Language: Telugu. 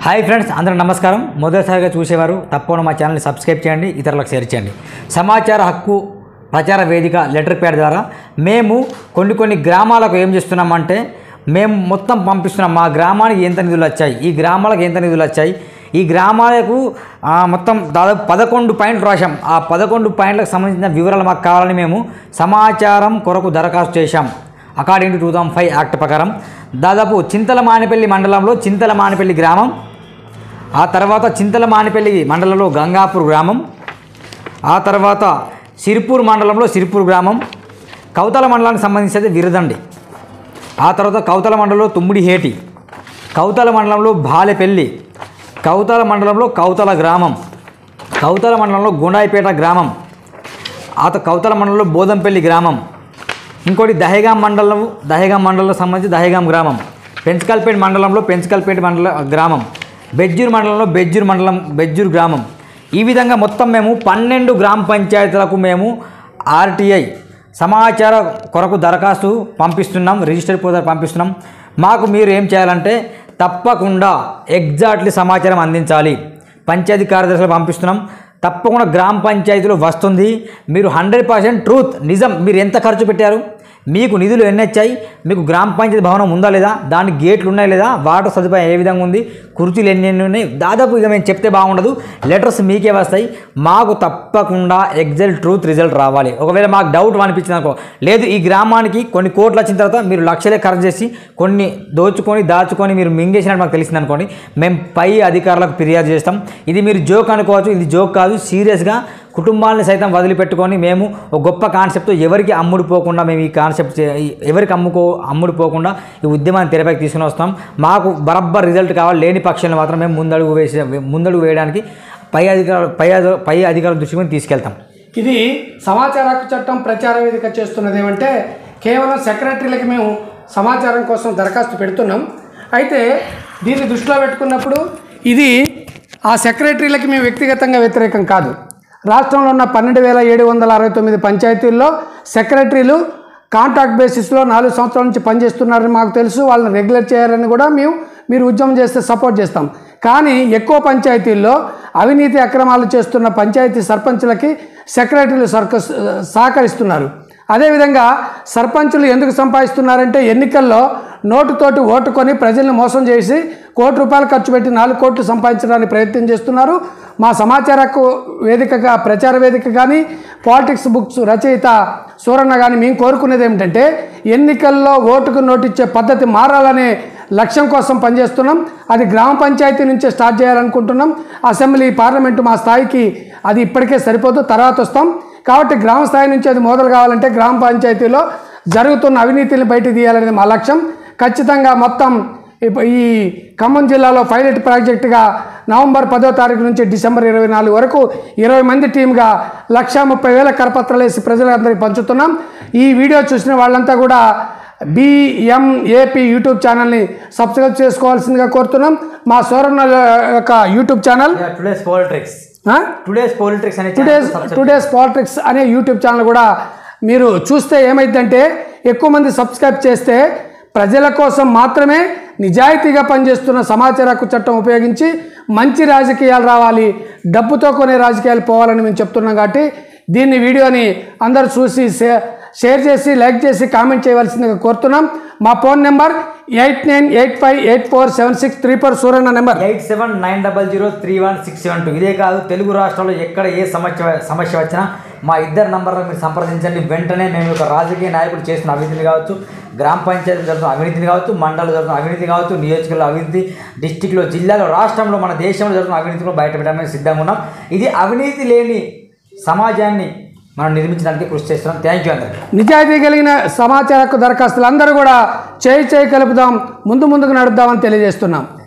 హాయ్ ఫ్రెండ్స్ అందరూ నమస్కారం మొదటిసారిగా చూసేవారు తప్పకుండా మా ఛానల్ని సబ్స్క్రైబ్ చేయండి ఇతరులకు షేర్ చేయండి సమాచార హక్కు ప్రచార వేదిక లెటర్ ప్యాడ్ ద్వారా మేము కొన్ని కొన్ని గ్రామాలకు ఏం చేస్తున్నామంటే మేము మొత్తం పంపిస్తున్నాం మా గ్రామానికి ఎంత నిధులు వచ్చాయి ఈ గ్రామాలకు ఎంత నిధులు వచ్చాయి ఈ గ్రామాలకు ఆ, మొత్తం దాదాపు పదకొండు పాయింట్లు రాశాం ఆ పదకొండు పాయింట్లకు సంబంధించిన వివరాలు మాకు కావాలని మేము సమాచారం కొరకు దరఖాస్తు చేశాం according to two thousand five act ప్రకారం దాదాపు చింతల మానిపల్లి మండలంలో చింతల మానిపల్లి గ్రామం ఆ తర్వాత చింతల మానిపల్లి మండలంలో గంగాపూర్ గ్రామం ఆ తర్వాత సిరిపూర్ మండలంలో సిరిపూర్ గ్రామం కౌతల మండలానికి సంబంధించి అయితే విరదండి ఆ తర్వాత కౌతల మండలంలో తుమ్మిడి హేటి కౌతల మండలంలో బాలెపల్లి కౌతల మండలంలో కౌతల గ్రామం కౌతల మండలంలో గుండాయిపేట గ్రామం ఆ తర్వాత కౌతల మండలంలో బోదంపల్లి గ్రామం ఇంకోటి దహేగాం మండలం దహేగాం మండలంలో సంబంధించి దహేగాం గ్రామం పెంచకల్పేట మండలంలో పెంచకల్పేట మండల గ్రామం బెజ్జూర్ మండలంలో బెజ్జూర్ మండలం బెజ్జూర్ గ్రామం ఈ విధంగా మొత్తం మేము పన్నెండు గ్రామ పంచాయతీలకు మేము ఆర్టీఐ సమాచార కొరకు దరఖాస్తు పంపిస్తున్నాం రిజిస్టర్ పోతారు పంపిస్తున్నాం మాకు మీరు ఏం చేయాలంటే తప్పకుండా ఎగ్జాక్ట్లీ సమాచారం అందించాలి పంచాయతీ కార్యదర్శులు పంపిస్తున్నాం తప్పకుండా గ్రామ పంచాయతీలో వస్తుంది మీరు హండ్రెడ్ పర్సెంట్ ట్రూత్ నిజం మీరు ఎంత ఖర్చు పెట్టారు మీకు నిధులు ఎన్ని వచ్చాయి మీకు గ్రామ పంచాయతీ భవనం ఉందా లేదా దానికి గేట్లు ఉన్నాయి లేదా వాటర్ సదుపాయం ఏ విధంగా ఉంది కుర్చీలు ఎన్ని ఎన్ని ఉన్నాయి దాదాపు ఇక మేము చెప్తే బాగుండదు లెటర్స్ మీకే వస్తాయి మాకు తప్పకుండా ఎగ్జాక్ట్ ట్రూత్ రిజల్ట్ రావాలి ఒకవేళ మాకు డౌట్ అనిపించింది అనుకో లేదు ఈ గ్రామానికి కొన్ని కోట్లు వచ్చిన తర్వాత మీరు లక్షలే ఖర్చు చేసి కొన్ని దోచుకొని దాచుకొని మీరు మింగేసినట్టు మాకు తెలిసింది అనుకోండి మేము పై అధికారులకు ఫిర్యాదు చేస్తాం ఇది మీరు జోక్ అనుకోవచ్చు ఇది జోక్ కాదు సీరియస్గా కుటుంబాలను సైతం వదిలిపెట్టుకొని మేము ఒక గొప్ప కాన్సెప్ట్ ఎవరికి అమ్ముడు పోకుండా మేము ఈ కాన్సెప్ట్ చే- ఈ- ఎవరికి అమ్ముకో అమ్ముడు పోకుండా ఈ ఉద్యమాన్ని తెరపైకి తీసుకుని వస్తాం మాకు బరబ్బర్ రిజల్ట్ కావాలి లేని పక్షంలో మాత్రం మేము ముందడుగు వేసే ముందడుగు వేయడానికి పై అధికారులు పై అధి- పై అధికారుల దృష్టికి తీసుకెళ్తాం ఇది సమాచార హక్కు చట్టం ప్రచార వేదిక చేస్తున్నది ఏమంటే కేవలం సెక్రటరీలకి మేము సమాచారం కోసం దరఖాస్తు పెడుతున్నాం అయితే దీన్ని దృష్టిలో పెట్టుకున్నప్పుడు ఇది ఆ సెక్రటరీలకి మేము వ్యక్తిగతంగా వ్యతిరేకం కాదు రాష్ట్రంలో ఉన్న పన్నెండు వేల ఏడు వందల అరవై తొమ్మిది పంచాయతీల్లో సెక్రటరీలు కాంట్రాక్ట్ బేసిస్లో నాలుగు సంవత్సరాల నుంచి పనిచేస్తున్నారని మాకు తెలుసు వాళ్ళని రెగ్యులర్ చేయాలని కూడా మేము మీరు ఉద్యమం చేస్తే సపోర్ట్ చేస్తాం కానీ ఎక్కువ పంచాయతీల్లో అవినీతి అక్రమాలు చేస్తున్న పంచాయతీ సర్పంచులకి సెక్రటరీలు సర్క సహకరిస్తున్నారు అదేవిధంగా సర్పంచులు ఎందుకు సంపాదిస్తున్నారంటే ఎన్నికల్లో నోటుతోటి ఓటుకొని ప్రజల్ని మోసం చేసి కోటి రూపాయలు ఖర్చు పెట్టి నాలుగు కోట్లు సంపాదించడానికి ప్రయత్నం చేస్తున్నారు మా సమాచార హక్కు వేదికగా ప్రచార వేదిక కానీ పాలిటిక్స్ బుక్స్ రచయిత సూరన్న కానీ మేము కోరుకునేది ఏమిటంటే ఎన్నికల్లో ఓటుకు నోటిచ్చే పద్ధతి మారాలనే లక్ష్యం కోసం పనిచేస్తున్నాం అది గ్రామ పంచాయతీ నుంచే స్టార్ట్ చేయాలనుకుంటున్నాం అసెంబ్లీ పార్లమెంటు మా స్థాయికి అది ఇప్పటికే సరిపోదు తర్వాత వస్తాం కాబట్టి గ్రామ స్థాయి నుంచి అది మొదలు కావాలంటే గ్రామ పంచాయతీలో జరుగుతున్న అవినీతిని బయట తీయాలనేది మా లక్ష్యం ఖచ్చితంగా మొత్తం ఇప్ప- ఈ ఖమ్మం జిల్లాలో పైలట్ ప్రాజెక్టుగా నవంబర్ పదో తారీఖు నుంచి డిసెంబర్ ఇరవై నాలుగు వరకు ఇరవై మంది టీమ్గా లక్ష ముప్పై వేల కరపత్రాలు వేసి ప్రజలందరికీ పంచుతున్నాం ఈ వీడియో చూసిన వాళ్ళంతా కూడా బిఎంఏపి యూట్యూబ్ ఛానల్ని సబ్స్క్రైబ్ చేసుకోవాల్సిందిగా కోరుతున్నాం మా సోరన్న యొక్క యూట్యూబ్ ఛానల్ టుడేస్ పాలిటిక్స్ ఆ? టుడేస్ పాలిటిక్స్ అనే టుడేస్ టుడేస్ పాలిటిక్స్ అనే యూట్యూబ్ ఛానల్ కూడా మీరు చూస్తే ఏమైందంటే ఎక్కువ మంది సబ్స్క్రైబ్ చేస్తే ప్రజల కోసం మాత్రమే నిజాయితీగా పనిచేస్తున్న సమాచార హక్కు చట్టం ఉపయోగించి మంచి రాజకీయాలు రావాలి డబ్బుతో కొనే రాజకీయాలు పోవాలని మేము చెప్తున్నాం కాబట్టి దీన్ని వీడియోని అందరూ చూసి షే- షేర్ చేసి లైక్ చేసి కామెంట్ చేయవలసిందిగా కోరుతున్నాం మా phone number eight nine eight five eight four seven six three four Suranna number eight seven nine double zero three one six seven two ఇదే కాదు తెలుగు రాష్ట్రాల్లో ఎక్కడ ఏ సమస్య సమస్య వచ్చినా మా ఇద్దరు నంబర్లను మీరు సంప్రదించండి వెంటనే మేము ఒక రాజకీయ నాయకుడు చేస్తున్న అవినీతిని కావచ్చు గ్రామ పంచాయతీ జరుగుతున్న అవినీతిని కావచ్చు మండలం జరుగుతున్న అవినీతి కావచ్చు నియోజకవర్గంలో అవినీతి డిస్టిక్లో జిల్లాలో రాష్ట్రంలో మన దేశంలో జరుగుతున్న అవినీతి కూడా బయటపెట్టడానికి సిద్ధంగా ఉన్నాం ఇది అవినీతి లేని సమాజాన్ని మనం నిర్మించడానికి కృషి చేస్తున్నాం థ్యాంక్ యూ అందరికీ నిజాయితీ కలిగిన సమాచార హక్కు దరఖాస్తులు అందరూ కూడా చేయి చేయి కలుపుదాం ముందు ముందుకు నడుద్దామని తెలియజేస్తున్నాం